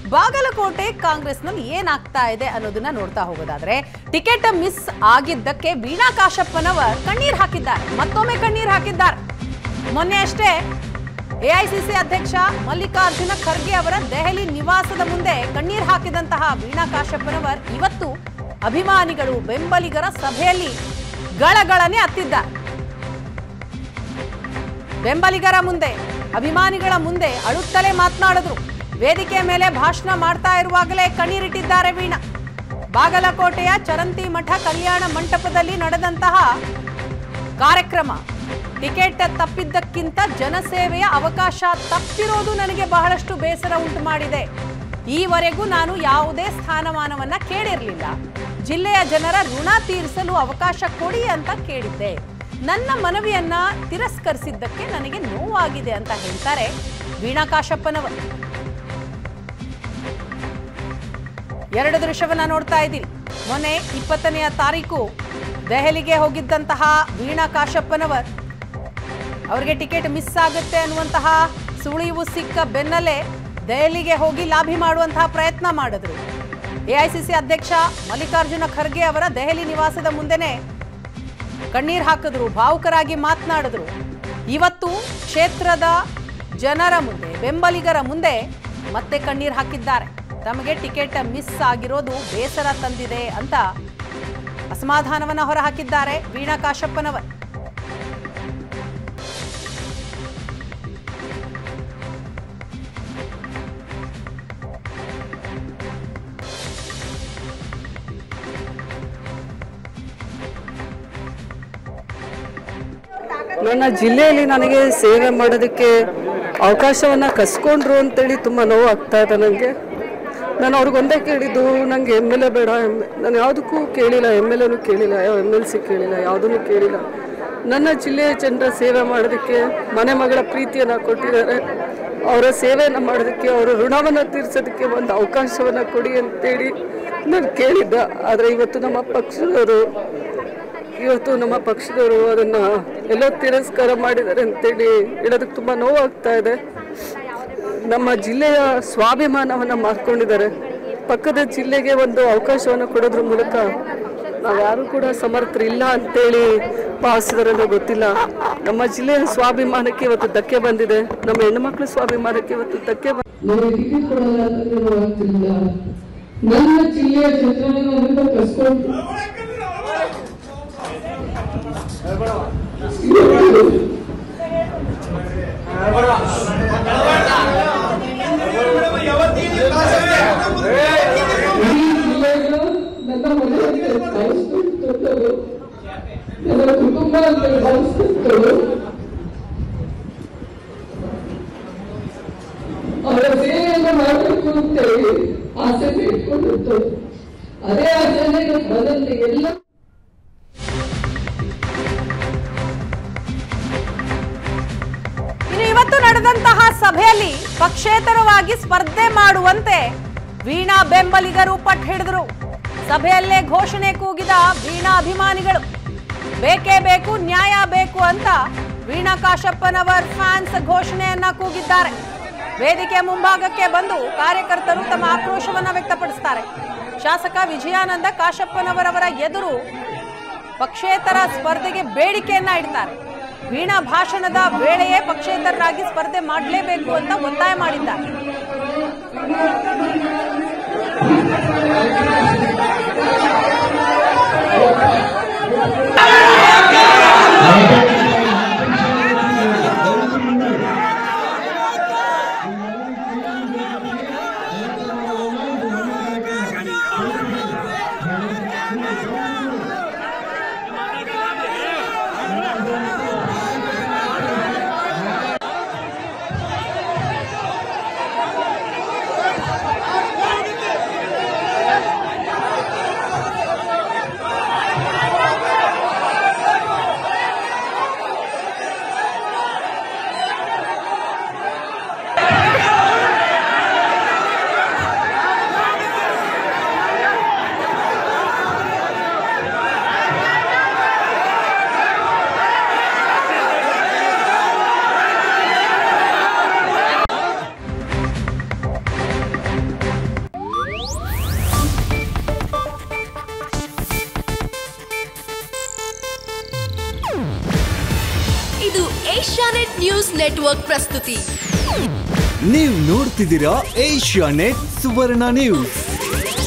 ಬಾಗಲಕೋಟೆ ಕಾಂಗ್ರೆಸ್ನಲ್ಲಿ ಏನಾಗ್ತಾ ಇದೆ ಅನ್ನೋದನ್ನ ನೋಡ್ತಾ ಹೋಗೋದಾದ್ರೆ ಟಿಕೆಟ್ ಮಿಸ್ ಆಗಿದ್ದಕ್ಕೆ ವೀಣಾ ಕಾಶಪ್ಪನವರ್ ಕಣ್ಣೀರ್ ಹಾಕಿದ್ದಾರೆ ಮತ್ತೊಮ್ಮೆ ಕಣ್ಣೀರ್ ಹಾಕಿದ್ದಾರೆ ಮೊನ್ನೆ ಅಷ್ಟೇ ಎಐಸಿಸಿ ಅಧ್ಯಕ್ಷ ಮಲ್ಲಿಕಾರ್ಜುನ ಖರ್ಗೆ ಅವರ ದೆಹಲಿ ನಿವಾಸದ ಮುಂದೆ ಕಣ್ಣೀರ್ ಹಾಕಿದಂತಹ ವೀಣಾ ಕಾಶಪ್ಪನವರ್ ಇವತ್ತು ಅಭಿಮಾನಿಗಳು ಬೆಂಬಲಿಗರ ಸಭೆಯಲ್ಲಿ ಗಳಗಳನೆ ಅತ್ತಿದ್ದಾರೆ ಬೆಂಬಲಿಗರ ಮುಂದೆ ಅಭಿಮಾನಿಗಳ ಮುಂದೆ ಅಳುತ್ತಲೇ ಮಾತನಾಡಿದ್ರು ವೇದಿಕೆ ಮೇಲೆ ಭಾಷಣ ಮಾಡ್ತಾ ಇರುವಾಗಲೇ ಕಣ್ಣೀರಿಟ್ಟಿದ್ದಾರೆ ವೀಣಾ ಬಾಗಲಕೋಟೆಯ ಚರಂತಿ ಮಠ ಕಲ್ಯಾಣ ಮಂಟಪದಲ್ಲಿ ನಡೆದಂತಹ ಕಾರ್ಯಕ್ರಮ ಟಿಕೆಟ್ ತಪ್ಪಿದ್ದಕ್ಕಿಂತ ಜನಸೇವೆಯ ಅವಕಾಶ ತಪ್ಪಿರೋದು ನನಗೆ ಬಹಳಷ್ಟು ಬೇಸರ ಉಂಟು ಮಾಡಿದೆ ಈವರೆಗೂ ನಾನು ಯಾವುದೇ ಸ್ಥಾನಮಾನವನ್ನ ಕೇಳಿರಲಿಲ್ಲ ಜಿಲ್ಲೆಯ ಜನರ ಋಣ ತೀರಿಸಲು ಅವಕಾಶ ಕೊಡಿ ಅಂತ ಕೇಳಿದ್ದೆ ನನ್ನ ಮನವಿಯನ್ನ ತಿರಸ್ಕರಿಸಿದ್ದಕ್ಕೆ ನನಗೆ ನೋವಾಗಿದೆ ಅಂತ ಹೇಳ್ತಾರೆ ವೀಣಾ ಕಾಶಪ್ಪನವರು ಎರಡು ದೃಶ್ಯವನ್ನ ನೋಡ್ತಾ ಇದ್ದೀರಿ ಮೊನ್ನೆ ಇಪ್ಪತ್ತನೆಯ ತಾರೀಕು ದೆಹಲಿಗೆ ಹೋಗಿದ್ದಂತಹ ವೀಣಾ ಕಾಶಪ್ಪನವರ್ ಅವರಿಗೆ ಟಿಕೆಟ್ ಮಿಸ್ ಆಗುತ್ತೆ ಅನ್ನುವಂತಹ ಸುಳಿವು ಸಿಕ್ಕ ಬೆನ್ನಲ್ಲೇ ದೆಹಲಿಗೆ ಹೋಗಿ ಲಾಭಿ ಮಾಡುವಂತಹ ಪ್ರಯತ್ನ ಮಾಡಿದ್ರು ಎಐಸಿಸಿ ಅಧ್ಯಕ್ಷ ಮಲ್ಲಿಕಾರ್ಜುನ ಖರ್ಗೆ ಅವರ ದೆಹಲಿ ನಿವಾಸದ ಮುಂದೆನೆ ಕಣ್ಣೀರ್ ಹಾಕಿದ್ರು ಭಾವುಕರಾಗಿ ಮಾತನಾಡಿದ್ರು ಇವತ್ತು ಕ್ಷೇತ್ರದ ಜನರ ಮುಂದೆ ಬೆಂಬಲಿಗರ ಮುಂದೆ ಮತ್ತೆ ಕಣ್ಣೀರ್ ಹಾಕಿದ್ದಾರೆ ತಮಗೆ ಟಿಕೆಟ್ ಮಿಸ್ ಆಗಿರೋದು ಬೇಸರ ತಂದಿದೆ ಅಂತ ಅಸಮಾಧಾನವನ್ನ ಹೊರಹಾಕಿದ್ದಾರೆ ವೀಣಾ ಕಾಶಪ್ಪನವರ್ ನನ್ನ ಜಿಲ್ಲೆಯಲ್ಲಿ ನನಗೆ ಸೇವೆ ಮಾಡೋದಕ್ಕೆ ಅವಕಾಶವನ್ನ ಕಸ್ಕೊಂಡ್ರು ಅಂತೇಳಿ ತುಂಬ ನೋವು ಆಗ್ತಾ ಇದೆ ನನಗೆ ನಾನು ಅವ್ರಿಗೊಂದೇ ಕೇಳಿದ್ದು ನನಗೆ ಎಮ್ ಎಲ್ ಎ ಬೇಡ ನಾನು ಯಾವುದಕ್ಕೂ ಕೇಳಿಲ್ಲ ಎಮ್ ಎಲ್ ಎನೂ ಕೇಳಿಲ್ಲ ಯಾವ ಎಮ್ ಎಲ್ ಸಿ ಕೇಳಿಲ್ಲ ಯಾವುದನ್ನು ಕೇಳಿಲ್ಲ ನನ್ನ ಜಿಲ್ಲೆಯ ಜನರ ಸೇವೆ ಮಾಡೋದಕ್ಕೆ ಮನೆ ಮಗಳ ಪ್ರೀತಿಯನ್ನು ಕೊಟ್ಟಿದ್ದಾರೆ ಅವರ ಸೇವೆಯನ್ನು ಮಾಡೋದಕ್ಕೆ ಅವರ ಋಣವನ್ನು ತೀರಿಸೋದಕ್ಕೆ ಒಂದು ಅವಕಾಶವನ್ನು ಕೊಡಿ ಅಂತೇಳಿ ನಾನು ಕೇಳಿದ್ದ ಆದರೆ ಇವತ್ತು ನಮ್ಮ ಪಕ್ಷದವರು ಇವತ್ತು ನಮ್ಮ ಪಕ್ಷದವರು ಅದನ್ನ ಎಲ್ಲೋ ತಿರಸ್ಕಾರ ಮಾಡಿದ್ದಾರೆ ಅಂತೇಳಿ ಹೇಳೋದಕ್ಕೆ ತುಂಬ ನೋವಾಗ್ತಾ ಇದೆ ನಮ್ಮ ಜಿಲ್ಲೆಯ ಸ್ವಾಭಿಮಾನವನ್ನು ಮಾರ್ಕೊಂಡಿದ್ದಾರೆ ಪಕ್ಕದ ಜಿಲ್ಲೆಗೆ ಒಂದು ಅವಕಾಶವನ್ನು ಕೊಡೋದ್ರ ಮೂಲಕ ನಾವ್ಯಾರು ಕೂಡ ಸಮರ್ಥರಿಲ್ಲ ಅಂತೇಳಿ ಭಾವಿಸಿದಾರನ್ನೋ ಗೊತ್ತಿಲ್ಲ ನಮ್ಮ ಜಿಲ್ಲೆಯ ಸ್ವಾಭಿಮಾನಕ್ಕೆ ಇವತ್ತು ಧಕ್ಕೆ ಬಂದಿದೆ ನಮ್ಮ ಹೆಣ್ಣುಮಕ್ಳ ಸ್ವಾಭಿಮಾನಕ್ಕೆ ಇವತ್ತು ಧಕ್ಕೆ ಬಂದಿದೆ ನನಗೆ ಟಿಕೆಟ್ ಕೊಡಲ್ಲ ಅಂತಂದ್ರೆ ನೋವಾಗ್ತಿರ್ಲಿಲ್ಲ ನನ್ನ ಜಿಲ್ಲೆಯ ಜನರನ್ನು ನನ್ನಿಂದ ಕಸ್ಕೊಂಡು ಇಡೀ ಜಿಲ್ಲೆಗಳು ನನ್ನ ಮನೆ ಅಂತ ಭಾವಿಸ್ಕೊಂಡವರು ನನ್ನ ಕುಟುಂಬ ಅಂತ ಭಾವಿಸ್ಕೊಂಡವರು ಅವರ ಸೇವೆಯನ್ನು ಮಾಡಬೇಕು ಅಂತೇಳಿ ಆಸೆ ಇಟ್ಕೊಂಡಿತ್ತು ಅದೇ ಆಸೆನೇ ಬಂದಂತೆ ಎಲ್ಲ ಇನ್ನು ಇವತ್ತು ನಡೆದಂತಹ ಸಭೆಯಲ್ಲಿ ಪಕ್ಷೇತರವಾಗಿ ಸ್ಪರ್ಧೆ ಮಾಡುವಂತೆ ವೀಣಾ ಬೆಂಬಲಿಗರು ಪಟ್ಟು ಹಿಡಿದ್ರು ಸಭೆಯಲ್ಲೇ ಘೋಷಣೆ ಕೂಗಿದ ವೀಣಾ ಅಭಿಮಾನಿಗಳು ಬೇಕೇ ಬೇಕು ನ್ಯಾಯ ಬೇಕು ಅಂತ ವೀಣಾ ಕಾಶಪ್ಪನವರ್ ಫ್ಯಾನ್ಸ್ ಘೋಷಣೆಯನ್ನ ಕೂಗಿದ್ದಾರೆ ವೇದಿಕೆ ಮುಂಭಾಗಕ್ಕೆ ಬಂದು ಕಾರ್ಯಕರ್ತರು ತಮ್ಮ ಆಕ್ರೋಶವನ್ನ ವ್ಯಕ್ತಪಡಿಸ್ತಾರೆ ಶಾಸಕ ವಿಜಯಾನಂದ ಕಾಶಪ್ಪನವರವರ ಎದುರು ಪಕ್ಷೇತರ ಸ್ಪರ್ಧೆಗೆ ಬೇಡಿಕೆಯನ್ನ ಇಡ್ತಾರೆ ವೀಣಾ ಭಾಷಣದ ವೇಳೆಯೇ ಪಕ್ಷೇತರರಾಗಿ ಸ್ಪರ್ಧೆ ಮಾಡಲೇಬೇಕು ಅಂತ ಒತ್ತಾಯ ಮಾಡಿದ್ದಾರೆ ಇದು ಏಷ್ಯಾನೆಟ್ ನ್ಯೂಸ್ ನೆಟ್ವರ್ಕ್ ಪ್ರಸ್ತುತಿ ನೀವು ನೋಡ್ತಿದ್ದೀರಾ ಏಷ್ಯಾ ನೆಟ್ ಸುವರ್ಣ ನ್ಯೂಸ್